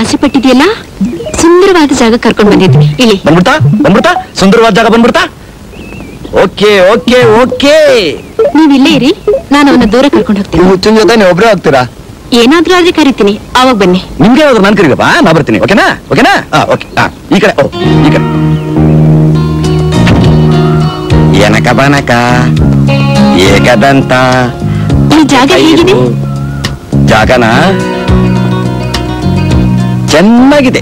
ಆಸೆ ಪಟ್ಟಿದ್ಯಲ್ಲ ಸುಂದರವಾದ ಜಾಗ ಕರ್ಕೊಂಡ್ ಬಂದಿದ್ವಿ ಇಲ್ಲಿ ಬಂದ್ಬಿಡ್ತಾ ಬಂದ್ಬಿಡ್ತಾ ಸುಂದರವಾದ ಜಾಗ ಬಂದ್ಬಿಡ್ತಾ ಓಕೆ ಓಕೆ ಓಕೆ ನೀವ್ ಇಲ್ಲೇ ಇರಿ ನಾನು ಅವನ ದೂರ ಕರ್ಕೊಂಡು ಹೋಗ್ತೀನಿ ಹುಚ್ಚಿನ ಜೊತೆ ನೀವು ಒಬ್ಬರೇ ಹೋಗ್ತೀರಾ ಏನಾದ್ರೂ ಆದ್ರೆ ಕರಿತೀನಿ ಅವಾಗ ಬನ್ನಿ ನಿಮ್ಗೆ ಯಾವ್ದು ನಾನು ಕರೀರಪ್ಪ ನಾ ಬರ್ತೀನಿ ಓಕೆನಾ ಓಕೆನಾ ಹಾ ಓಕೆ ಹಾ ಈ ಕಡೆ ಓ ಈ ಕಡೆ ಏನಕ ಬಾನಕ ಏಕದಂತ ಈ ಜಾಗ ಹೇಗಿದೆ ಜಾಗನ ಚೆನ್ನಾಗಿದೆ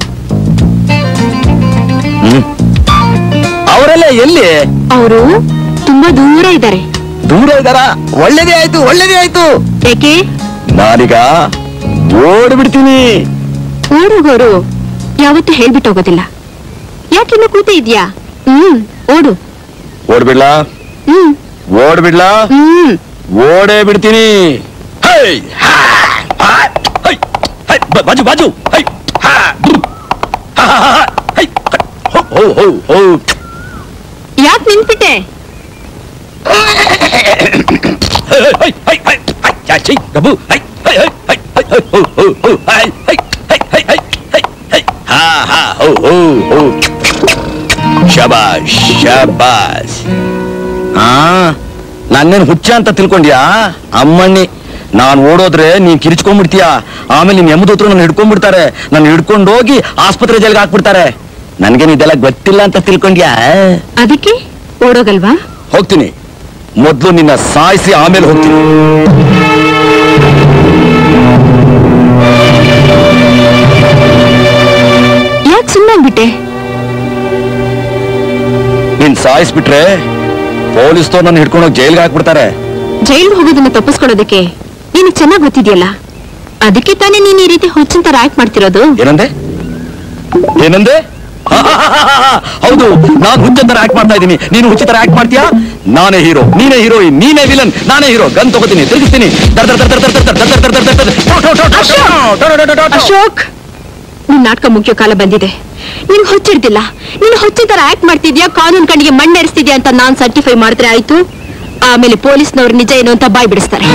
ಹ್ಮ್ ಅವರೆಲ್ಲ ಎಲ್ಲಿ ಅವರು ತುಂಬಾ ದೂರ ಇದ್ದಾರೆ ದೂರ ಇದ್ದಾರ ಒಳ್ಳೇದೇ ಆಯ್ತು ಒಳ್ಳೇದೇ ಆಯ್ತು ಯಾಕೆ ನಾನೀಗ ಓಡ್ಬಿಡ್ತೀನಿ ಓಡೋಗೋರು ಯಾವತ್ತೂ ಹೇಳ್ಬಿಟ್ಟು ಹೋಗೋದಿಲ್ಲ ಯಾಕಿನ್ನು ಕೂತೆ ಇದ್ಯಾ ಹ್ಮ್ ಓಡು ಓಡ್ಬಿಡ್ಲಾ ಹ್ಮ್ ಓಡ್ಬಿಡ್ಲಾ ಹ್ಮ್ ಓಡೇ ಬಿಡ್ತೀನಿ ಹೈ ಹಾ, ಹಾ, ಹೈ, ಹೈ, ಬ- ಬಾಜು ಬಾಜು ಹೈ ಹಾ, ಬುಮ್, ಹಾ, ಹಾ, ಹಾ, ಹೈ, ಹೋ, ಹೋ, ಹೋ, ಹೋ. ಯಾಕೆ ನಿಂತ್ಬಿಟ್ಟೆ ಹೈ, ಹೈ, ಹೈ, ಹೈ, ಹೈ, ಯಾ, ಛೀ, ಗಬು, ಹೈ, ಹೈ, ಹೈ, ಹೈ, ಹೈ, ಹೈ, ಹೋ, ಹೋ, ಹೋ, ಹೈ, ಹೈ, ಹೈ, ಹೈ, ಹೈ, ಹೈ, ಹೈ, ಹಾ, ಹಾ, ಹೋ, ಹೋ, ಹೋ. ಶಬಾಷ್ ಶಬಾಷ್ ಹಾ ನನ್ನೇನು ಹುಚ್ಚ ಅಂತ ತಿಳ್ಕೊಂಡ್ಯಾ ಅಮ್ಮಣ್ಣಿ ನಾನ್ ಓಡೋದ್ರೆ ನೀನ್ ಕಿರಿಚ್ಕೊಂಡ್ಬಿಡ್ತೀಯ ಆಮೇಲೆ ನಿಮ್ ಎಮ್ಮದೋತ್ರ ನನ್ನ ಹಿಡ್ಕೊಂಡ್ಬಿಡ್ತಾರೆ ನನ್ನ ಹಿಡ್ಕೊಂಡು ಹೋಗಿ ಆಸ್ಪತ್ರೆ ಜೈಲ್ಗೆ ಹಾಕ್ಬಿಡ್ತಾರೆ ನನ್ಗೇನು ಇದೆಲ್ಲ ಗೊತ್ತಿಲ್ಲ ಅಂತ ತಿಳ್ಕೊಂಡ್ಯಾ ಅದಕ್ಕೆ ಓಡೋಗಲ್ವಾ ಹೋಗ್ತೀನಿ ಮೊದ್ಲು ನಿನ್ನ ಸಾಯಿಸಿ ಆಮೇಲೆ ಹೋಗ್ತೀನಿ ಯಾಕೆ ಸುಮ್ಮನಾಗ್ಬಿಟ್ಟೆ ನೀನ್ ಸಾಯಿಸ್ಬಿಟ್ರೆ ಪೊಲೀಸ್ದವ್ರು ನನ್ನ ಹಿಡ್ಕೊಂಡು ಜೈಲ್ಗೆ ಹಾಕ್ಬಿಡ್ತಾರೆ ಜೈಲ್ಗೆ ಹೋಗೋದನ್ನ ತಪ್ಪಿಸ್ಕೊಳ್ಳೋದಕ್ಕೆ ನಿನಗೆ ಚೆನ್ನಾಗ್ ಗೊತ್ತಿದ್ಯಲ್ಲ ಅದಕ್ಕೆ ತಾನೇ ನೀನ್ ಈ ರೀತಿ ಹುಚ್ಚಿನ ತರ ಆಕ್ಟ್ ಮಾಡ್ತಿರೋದು ಏನಂದೆ ಏನಂದೆ ಹೌದು ನಾನು ಹುಚ್ಚಂತರ ಆಕ್ಟ್ ಮಾಡ್ತಾ ಇದ್ದೀನಿ ನೀನು ಹುಚ್ಚತರ ಆಕ್ಟ್ ಮಾಡ್ತೀಯಾ ನಾನೇ ಹೀರೋ ನೀನೇ ಹೀರೋಯಿನ್ ನೀನೇ ವಿಲನ್ ನಾನೇ ಹೀರೋ ಗನ್ ತಗೋತೀನಿ ತಿರುಗಿಸ್ತೀನಿ ದರ್ ದರ್ ದರ್ ದರ್ ದರ್ ದರ್ ದರ್ ದರ್ ದರ್ ದರ್ ದರ್ ದರ್. ಟೋ, ಟೋ, ಟೋ, ಟೋ, ಟೋ, ಟೋ, ಟೋ, ಟೋ, ಟೋ. ಅಶೋಕ್ ನಿನ್ ನಾಟಕ ಮುಗಿಯೋ ಕಾಲ ಬಂದಿದೆ ನಿನ್ ಹೊಚ್ಚಿಡ್ತಿಲ್ಲ ನೀನು ಹೊಚ್ಚಿನ ತರ ಆಕ್ಟ್ ಮಾಡ್ತಿದ್ಯಾ ಕಾನೂನ್ ಕಣ್ಣಿಗೆ ಮಣ್ಣೆರಿಸ್ತಿದ್ಯಾ ಅಂತ ನಾನ್ ಸರ್ಟಿಫೈ ಮಾಡಿದ್ರೆ ಆಯ್ತು ಆಮೇಲೆ ಪೊಲೀಸ್ನವ್ರು ನಿಜ ಏನು ಅಂತ ಬಾಯ್ ಬಿಡಿಸ್ತಾರೆ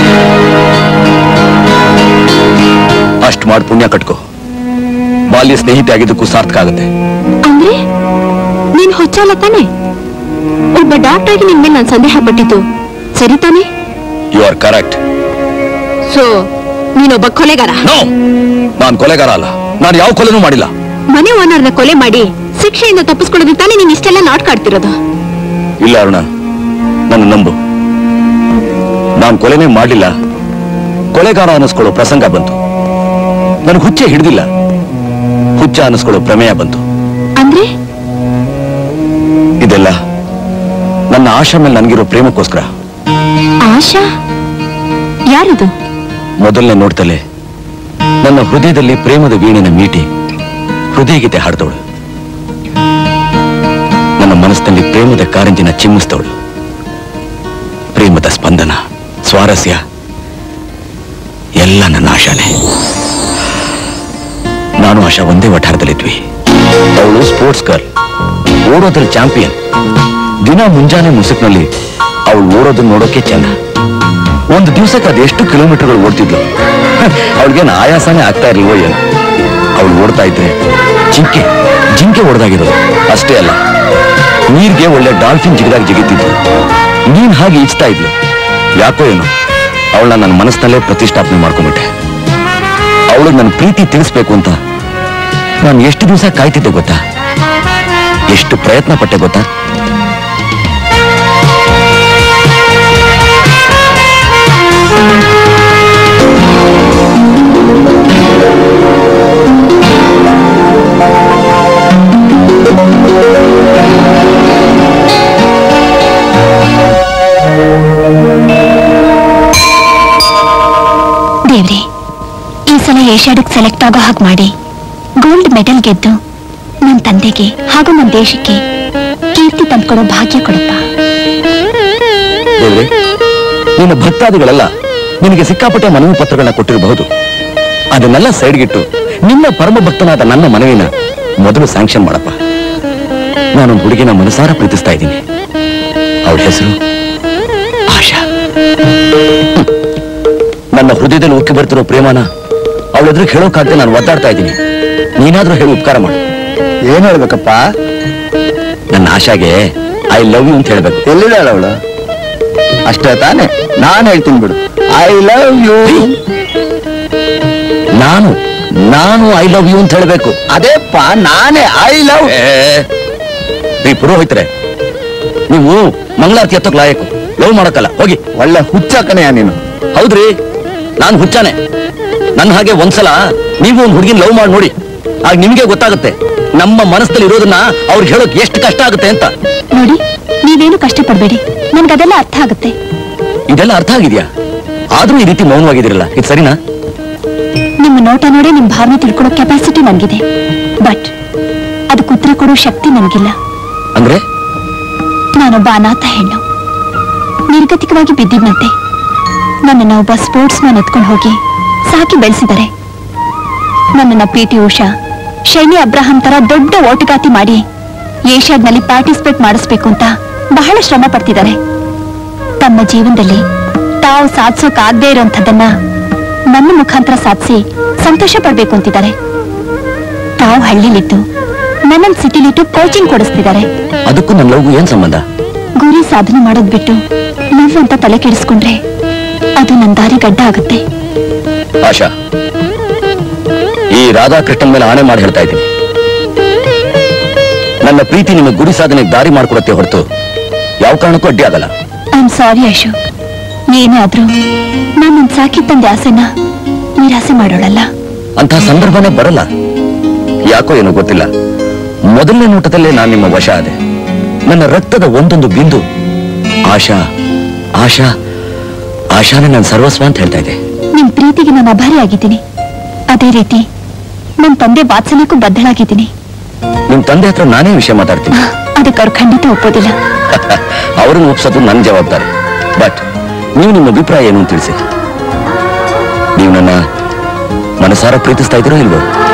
ಅಷ್ಟ್ ಮಾಡಿ ಪುಣ್ಯ ಕಟ್ಕೋ ಬಾಲ್ಯ ಸ್ನೇಹಿತೆ ಆಗಿದ್ದಕ್ಕೂ ಸಾರ್ಥಕ ಆಗುತ್ತೆ ಅಂದ್ರೆ ನೀನ್ ಹೊಚ್ಚಲ್ಲ ತಾನೆ ಒಬ್ಬ ಡಾಕ್ಟರ್ ಆಗಿ ನಿನ್ ಮೇಲೆ ನಾನು ಸಂದೇಹ ಪಟ್ಟಿದ್ದು ಸರಿ ತಾನೆ ಯು ಆರ್ ಕರೆಕ್ಟ್ ಸೊ ನೀನೊಬ್ಬ ಕೊಲೆಗಾರ ನೋ ನಾನ್ ಕೊಲೆಗಾರ ಅಲ್ಲ ನಾನು ಯಾವ ಕೊಲೆನೂ ಮಾಡಿಲ್ಲ ಮನೆ ಓನರ್ನ ಕೊಲೆ ಮಾಡಿ ಶಿಕ್ಷೆಯಿಂದ ತಪ್ಪಿಸ್ಕೊಳ್ಳೋದು ತಾನೇ ನೀನ್ ಇಷ್ಟೆಲ್ಲ ನಾಟಕ ಆಡ್ತಿರೋದು ಇಲ್ಲ ಅರುಣ ನನ್ನ ನಂಬು ನಾನು ಕೊಲೆನೇ ಮಾಡಲಿಲ್ಲ ಕೊಲೆಗಾರ ಅನ್ನಿಸ್ಕೊಳ್ಳೋ ಪ್ರಸಂಗ ಬಂತು ನನಗೆ ಹುಚ್ಚೆ ಹಿಡ್ದಿಲ್ಲ ಹುಚ್ಚ ಅನ್ನಿಸ್ಕೊಳ್ಳೋ ಪ್ರಮೇಯ ಬಂತು ಅಂದ್ರೆ ಇದೆಲ್ಲ ನನ್ನ ಆಶಾ ಮೇಲೆ ನನಗಿರೋ ಪ್ರೇಮಕ್ಕೋಸ್ಕರ ಆಶಾ ಯಾರದು ಮೊದಲನೇ ನೋಡ್ತಲೇ ನನ್ನ ಹೃದಯದಲ್ಲಿ ಪ್ರೇಮದ ವೀಣಿನ ಮೀಟಿ ಹೃದಯ ಗೀತೆ ಹಾಡ್ದವಳು ನನ್ನ ಮನಸ್ಸಿನಲ್ಲಿ ಪ್ರೇಮದ ಕಾರಂಜಿನ ಚಿಮ್ಮಿಸ್ತವಳು ಪ್ರೇಮದ ಸ್ಪಂದನ ಸ್ವಾರಸ್ಯ ಎಲ್ಲ ನನ್ನ ಆಶಾನೆ ನಾನು ಆಶಾ ಒಂದೇ ವಠಾರದಲ್ಲಿದ್ವಿ ಅವಳು ಸ್ಪೋರ್ಟ್ಸ್ ಗರ್ಲ್ ಓಡೋದ್ರಲ್ಲಿ ಚಾಂಪಿಯನ್ ದಿನ ಮುಂಜಾನೆ ಮುಸುಕ್ನಲ್ಲಿ ಅವಳು ಓಡೋದನ್ನ ನೋಡೋಕೆ ಚೆನ್ನ ಒಂದು ದಿವಸಕ್ಕೆ ಅದೆಷ್ಟು ಕಿಲೋಮೀಟರ್ಗಳು ಓಡ್ತಿದ್ಲು ಅವಳಿಗೇನು ಆಯಾಸನೇ ಆಗ್ತಾ ಇರ್ಲಿಲ್ವೋ ಏನು ಅವಳು ಓಡ್ತಾ ಇದ್ರೆ ಜಿಂಕೆ ಜಿಂಕೆ ಓಡ್ದಾಗಿರೋದು ಅಷ್ಟೇ ಅಲ್ಲ ನೀರ್ಗೆ ಒಳ್ಳೆ ಡಾಲ್ಫಿನ್ ಜಿಗಿದಾಗ ಜಿಗಿತಿದ್ಲು ನೀನ್ ಹಾಗೆ ಈಜ್ತಾ ಇದ್ಲು ಯಾಕೋ ಏನು ಅವಳನ್ನ ನನ್ನ ಮನಸ್ಸಿನಲ್ಲೇ ಪ್ರತಿಷ್ಠಾಪನೆ ಮಾಡ್ಕೊಂಡ್ಬಿಟ್ಟೆ ಅವಳಿಗೆ ನನ್ನ ಪ್ರೀತಿ ತಿಳಿಸ್ಬೇಕು ಅಂತ ನಾನು ಎಷ್ಟು ದಿವಸ ಕಾಯ್ತಿದ್ದೆ ಗೊತ್ತಾ ಎಷ್ಟು ಪ್ರಯತ್ನ ಪಟ್ಟೆ ಗೊತ್ತಾ ದೇವ್ರಿ ಈ ಸಲ ಏಷ್ಯಾಡಿಕ್ ಸೆಲೆಕ್ಟ್ ಆಗೋ ಹಾಗೆ ಮಾಡಿ ಗೋಲ್ಡ್ ಮೆಡಲ್ ಗೆದ್ದು ನನ್ನ ತಂದೆಗೆ ಹಾಗೂ ನನ್ನ ದೇಶಕ್ಕೆ ಕೀರ್ತಿ ತಂದ್ಕೊಡೋ ಭಾಗ್ಯ ಕೊಡಪ್ಪ ದೇವ್ರೆ ನಿನ್ನ ಭಕ್ತಾದಿಗಳೆಲ್ಲ ನಿನಗೆ ಸಿಕ್ಕಾಪಟ್ಟೆ ಮನವಿ ಪತ್ರಗಳನ್ನ ಕೊಟ್ಟಿರಬಹುದು ಅದನ್ನೆಲ್ಲ ಸೈಡ್ಗಿಟ್ಟು ನಿನ್ನ ಪರಮ ಭಕ್ತನಾದ ನನ್ನ ಮನವಿನ ಮೊದಲು ಸ್ಯಾಂಕ್ಷನ್ ಮಾಡಪ್ಪ ನಾನೊಂದು ಹುಡುಗಿನ ಮನಸಾರ ಪ್ರೀತಿಸ್ತಾ ಇದ್ದೀನಿ ಅವಳ ಹೆಸರು ಆಶಾ ನನ್ನ ಹೃದಯದಲ್ಲಿ ಉಕ್ಕಿ ಬರ್ತಿರೋ ಪ್ರೇಮನ ಅವಳ ಎದುರು ಹೇಳೋಕ್ಕಾಗದೆ ನಾನು ಒದ್ದಾಡ್ತಾ ಇದ್ದೀನಿ ನೀನಾದ್ರೂ ಹೇಳಿ ಉಪಕಾರ ಮಾಡು ಏನ್ ಹೇಳ್ಬೇಕಪ್ಪ ನನ್ನ ಆಶಾಗೆ ಐ ಲವ್ ಯು ಅಂತ ಹೇಳ್ಬೇಕು ಎಲ್ಲಿದ್ದಾಳ ಅವಳು ಅಷ್ಟೇ ತಾನೆ ನಾನ್ ಹೇಳ್ತೀನಿ ಬಿಡು ಐ ಲವ್ ಯು ನಾನು ನಾನು ಐ ಲವ್ ಯು ಅಂತ ಹೇಳ್ಬೇಕು ಅದೇಪ್ಪ ನಾನೇ ಐ ಲವ್ ಏ, ಈ ಪುರೋಹಿತರೆ ನೀವು ಮಂಗಳಾರತಿ ಹತ್ತಕ್ ಲಾಯಕು ಲವ್ ಮಾಡಕ್ಕಲ್ಲ ಹೋಗಿ ಒಳ್ಳೆ ಹುಚ್ಚ ಕಣೆಯ ನೀನು ಹೌದ್ರಿ ನಾನು ಹುಚ್ಚಾನೆ ನನ್ನ ಹಾಗೆ ಒಂದ್ಸಲ ನೀವು ಒಂದು ಹುಡುಗಿನ ಲವ್ ಮಾಡಿ ನೋಡಿ ಆಗ ನಿಮ್ಗೆ ಗೊತ್ತಾಗುತ್ತೆ ನಮ್ಮ ಮನಸ್ಸಲ್ಲಿ ಇರೋದನ್ನ ಅವ್ರಿಗೆ ಹೇಳೋಕ್ ಎಷ್ಟು ಕಷ್ಟ ಆಗುತ್ತೆ ಅಂತ ನೋಡಿ ನೀವೇನು ಕಷ್ಟಪಡ್ಬೇಡಿ ನನ್ಗದೆಲ್ಲ ಅರ್ಥ ಆಗುತ್ತೆ ಇದೆಲ್ಲ ಅರ್ಥ ಆಗಿದ್ಯಾ ಆದ್ರೂ ಈ ರೀತಿ ಮೌನವಾಗಿದಿರಲ್ಲ ಇದು ಸರಿನಾ ನಿಮ್ಮ ನೋಟ ನೋಡೇ ನಿಮ್ ಭಾವನೆ ತಿಳ್ಕೊಳೋ ಕೆಪಾಸಿಟಿ ನನ್ಗಿದೆ ಬಟ್ ಅದಕ್ಕೆ ಉತ್ತರ ಕೊಡೋ ಶಕ್ತಿ ನನ್ಗಿಲ್ಲ ಅಂದ್ರೆ ನಾನೊಬ್ಬ ಅನಾಥ ಹೆಣ್ಣು ನಿರ್ಗತಿಕವಾಗಿ ಬಿದ್ದಿದ್ನಂತೆ ನನ್ನನ್ನ ಒಬ್ಬ ಸ್ಪೋರ್ಟ್ಸ್ ಮ್ಯಾನ್ ಎತ್ಕೊಂಡು ಹೋಗಿ ಸಾಕಿ ಬೆಳೆಸಿದ್ದಾರೆ ನನ್ನನ್ನ ಪಿ ಟಿ ಉಷಾ ಶೈನಿ ಅಬ್ರಹಾಂ ತರ ದೊಡ್ಡ ಓಟಗಾತಿ ಮಾಡಿ ಏಷ್ಯಾಡ್ನಲ್ಲಿ ಪಾರ್ಟಿಸಿಪೇಟ್ ಮಾಡಿಸ್ಬೇಕು ಅಂತ ಬಹಳ ಶ್ರಮ ಪಡ್ತಿದ್ದಾರೆ ತಮ್ಮ ಜೀವನದಲ್ಲಿ ತಾವು ಸಾಧಿಸೋಕಾಗದೇ ಇರೋಂಥದ್ದನ್ನ ನನ್ನ ಮುಖಾಂತರ ಸಾಧಿಸಿ ಸಂತೋಷ ಪಡ್ಬೇಕು ಅಂತಿದ್ದಾರೆ ತಾವು ಹಳ್ಳಿಲಿದ್ದು ನನ್ನನ್ ಸಿಟಿಲಿಟ್ಟು ಕೋಚಿಂಗ್ ಕೊಡಿಸ್ತಿದ್ದಾರೆ ಅದಕ್ಕೂ ನನ್ನ ಲವ್ಗೂ ಏನ್ ಸಂಬಂಧ ಗುರಿ ಸಾಧನೆ ಮಾಡೋದ್ ಬಿಟ್ಟು ಲವ್ ಅಂತ ತಲೆ ಕೆಡಿಸ್ಕೊಂಡ್ರೆ ಅದು ನನ್ನ ದಾರಿ ಗಡ್ಡ ಆಗುತ್ತೆ ಆಶಾ ಈ ರಾಧಾಕೃಷ್ಣನ್ ಮೇಲೆ ಆಣೆ ಮಾಡಿ ಹೇಳ್ತಾ ಇದ್ದೀನಿ ನನ್ನ ಪ್ರೀತಿ ನಿಮ್ಮ ಗುರಿ ಸಾಧನೆಗೆ ದಾರಿ ಮಾಡ್ಕೊಡತ್ತೆ ಹೊರತು ಯಾವ ಕಾರಣಕ್ಕೂ ಅಡ್ಡಿ ಆಗಲ್ಲ ಐ ಆಮ್ ಸಾರಿ ಅಶೋಕ್ ಏನೇ ಆದ್ರೂ ನಾನು ನನ್ ಸಾಕಿ ತಂದೆ ಆಸೆನ ನಿರಾಸೆ ಮಾಡೋಳಲ್ಲ ಅಂತಹ ಸಂದರ್ಭನೇ ಬರಲ್ಲ ಯಾಕೋ ಏನೋ ಗೊತ್ತಿಲ್ಲ ಮೊದಲನೇ ನೋಟದಲ್ಲೇ ನಾನು ನಿಮ್ಮ ವಶ ಆದೆ ನನ್ನ ರಕ್ತದ ಒಂದೊಂದು ಬಿಂದು ಆಶಾ ಆಶಾ ಆಶಾನೇ ನನ್ನ ಸರ್ವಸ್ವ ಅಂತ ಹೇಳ್ತಾ ಇದೆ ನಿಮ್ ಪ್ರೀತಿಗೆ ನಾನು ಅಭಾರಿ ಆಗಿದ್ದೀನಿ ಅದೇ ರೀತಿ ನನ್ ತಂದೆ ವಾತ್ಸಲ್ಯಕ್ಕೂ ಬದ್ಧಳಾಗಿದ್ದೀನಿ ನಿಮ್ ತಂದೆ ಹತ್ರ ನಾನೇ ವಿಷಯ ಮಾತಾಡ್ತೀನಿ ಅದಕ್ಕೆ ಅವ್ರು ಖಂಡಿತ ಒಪ್ಪೋದಿಲ್ಲ ಅವ್ರನ್ನ ಒಪ್ಸೋದು ನನ್ನ ಜವಾಬ್ದಾರಿ ಬಟ್ ನೀವು ನಿಮ್ಮ ಅಭಿಪ್ರಾಯ ಏನು ಅಂತ ತಿಳಿಸಿ ನೀವು ನನ್ನ ಮನಸಾರ ಪ್ರೀತಿಸ್ತಾ ಇದ್ದೀರೋ ಇಲ್ವೋ